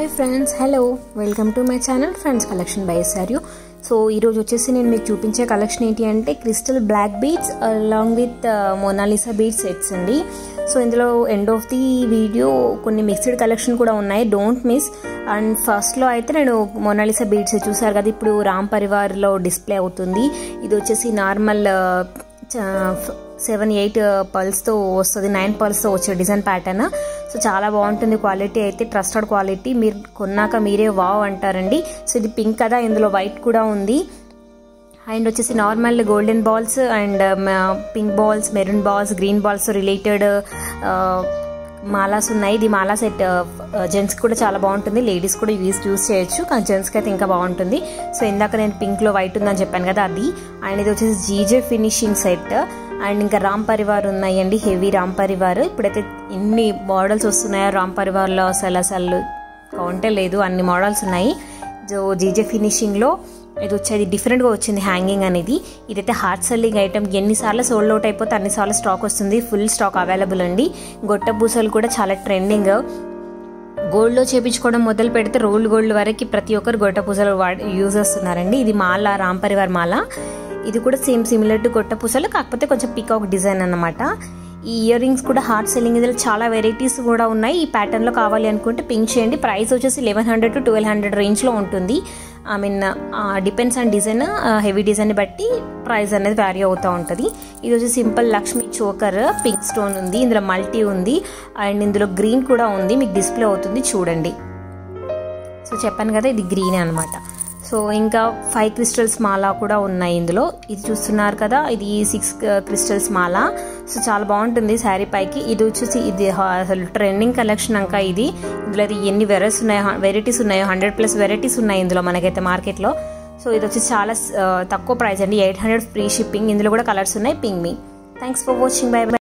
hi friends hello welcome to my channel friends collection by S R U so ఈరోజు వచ్చేసి నేను మీకు చూపించే కలెక్షన్ ఏంటి అంటే crystal black beads along with Monalisa beads sets అండి సో ఇందులో ఎండ్ ఆఫ్ ది వీడియో కొన్ని మిక్స్డ్ కలెక్షన్ కూడా ఉన్నాయి డోంట్ మిస్ అండ్ ఫస్ట్లో అయితే నేను మోనాలిసా బీడ్స్ చూసారు కదా ఇప్పుడు రామ్ పరివార్లో డిస్ప్లే అవుతుంది ఇది వచ్చేసి నార్మల్ సెవెన్ ఎయిట్ పల్స్తో వస్తుంది నైన్ పల్స్తో వచ్చే డిజైన్ ప్యాటర్న్ సో చాలా బాగుంటుంది క్వాలిటీ అయితే ట్రస్టెడ్ క్వాలిటీ మీరు కొన్నాక మీరే వావ్ అంటారండి సో ఇది పింక్ కదా ఇందులో వైట్ కూడా ఉంది అండ్ వచ్చేసి normal golden balls and pink balls maroon balls green balls related మాలాస్ ఉన్నాయి ఇది మాలా సెట్ జెంట్స్ కూడా చాలా బాగుంటుంది లేడీస్ కూడా యూస్ యూస్ చేయొచ్చు కానీ జెంట్స్కి అయితే ఇంకా బాగుంటుంది సో ఇందాక నేను పింక్లో వైట్ ఉందని చెప్పాను కదా అది అండ్ ఇది వచ్చేసి జీజే ఫినిషింగ్ సెట్ అండ్ ఇంకా రామ్ పరివార్ ఉన్నాయండి హెవీ రామ్ పరివార్ ఇప్పుడైతే ఎన్ని మోడల్స్ వస్తున్నాయో రామ్ పరివార్లో అసలు అసలు కౌంటే లేదు అన్ని మోడల్స్ ఉన్నాయి సో జీజే ఫినిషింగ్లో ఇది వచ్చేది డిఫరెంట్గా వచ్చింది హ్యాంగింగ్ అనేది ఇదైతే హార్ట్ సెల్లింగ్ ఐటమ్ ఎన్నిసార్లు సోల్డ్ అవుట్ అయిపోతే అన్నిసార్లు స్టాక్ వస్తుంది ఫుల్ స్టాక్ అవైలబుల్ అండి గొట్ట పూసలు కూడా చాలా ట్రెండింగ్ గోల్డ్లో చేపించుకోవడం మొదలు పెడితే రోల్డ్ గోల్డ్ వరకు ప్రతి ఒక్కరు గొట్ట పూసలు వాడి యూజ్ చేస్తున్నారండి ఇది మాల రామ్ పరివార్ మాల ఇది కూడా సేమ్ సిమిలర్ టు గొట్ట పూసలు కాకపోతే కొంచెం పికాక్ డిజైన్ అనమాట ఈ ఇయర్ రింగ్స్ కూడా హార్ట్ సెల్లింగ్ ఇందులో చాలా వెరైటీస్ కూడా ఉన్నాయి ఈ ప్యాటర్న్లో కావాలి అనుకుంటే పింక్ చేయండి ప్రైస్ వచ్చేసి eleven hundred to twelve hundred రేంజ్లో ఉంటుంది I mean depends on design heavy design బట్టి ప్రైస్ అనేది వ్యారీ అవుతూ ఉంటుంది ఇది వచ్చి simple Lakshmi choker pink stone ఉంది ఇందులో మల్టీ ఉంది అండ్ ఇందులో గ్రీన్ కూడా ఉంది మీకు డిస్ప్లే అవుతుంది చూడండి సో చెప్పాను కదా ఇది గ్రీన్ అనమాట సో ఇంకా ఫైవ్ క్రిస్టల్స్ మాల కూడా ఉన్నాయి ఇందులో ఇది చూస్తున్నారు కదా ఇది సిక్స్ క్రిస్టల్స్ మాల సో చాలా బాగుంటుంది శారీ పైకి ఇది వచ్చేసి ఇది అసలు ట్రెండింగ్ కలెక్షన్ అంకా ఇది ఇందులో అయితే ఎన్ని వెరైటీస్ ఉన్నాయో వెరైటీస్ ఉన్నాయో హండ్రెడ్ ప్లస్ వెరైటీస్ ఉన్నాయి ఇందులో మనకైతే మార్కెట్లో సో ఇది వచ్చి చాలా తక్కువ ప్రైస్ అండి ఎయిట్ హండ్రెడ్ ఫ్రీ షిప్పింగ్ ఇందులో కూడా కలర్స్ ఉన్నాయి ping me thanks for watching bye by